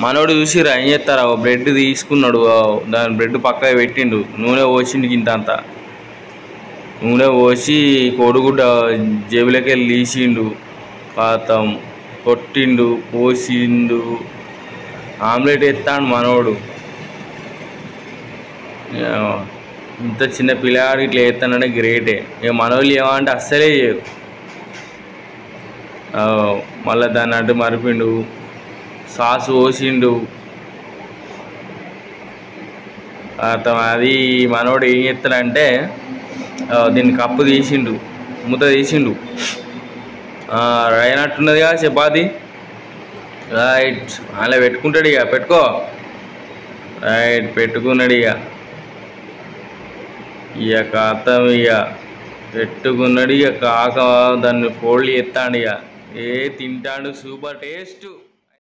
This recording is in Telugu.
మనోడు చూసిరా ఏం చేస్తారా ఓ బ్రెడ్ తీసుకున్నాడు ఓ దాని బ్రెడ్ పక్కన పెట్టిండు నూనె పోసిండు ఇంత అంత నూనె పోసి కోడిగుడ్డ జేబులోకి వెళ్ళి తీసిండు పాతం కొట్టిండు పోసిండు ఆమ్లెట్ ఎత్తాడు మనోడు ఇక ఇంత చిన్న పిల్లాడు ఇట్లా ఎత్తానంటే గ్రేటే ఇక మనోళ్ళు ఏమంటే అస్సలే చేయరు ఆ, మళ్ళా దాన్ని అడ్డు మరిపిండు సాస్ పోసిండు అతను అది మనోడు ఏం చేస్తాడంటే ఆ, దీన్ని కప్పు తీసిండు మూత తీసిండు ఆ, అయినట్టున్నదిగా చపాతి రైట్ అలా పెట్టుకుంటాడు ఇక పెట్టుకో రైట్ పెట్టుకున్నాడు ఇక ఇక కథం ఇక పెట్టుకున్నాడు ఇక కాక దాన్ని ఫోల్డ్ చేస్తాడు ఇక ఏ తింటాడు సూపర్ టేస్ట్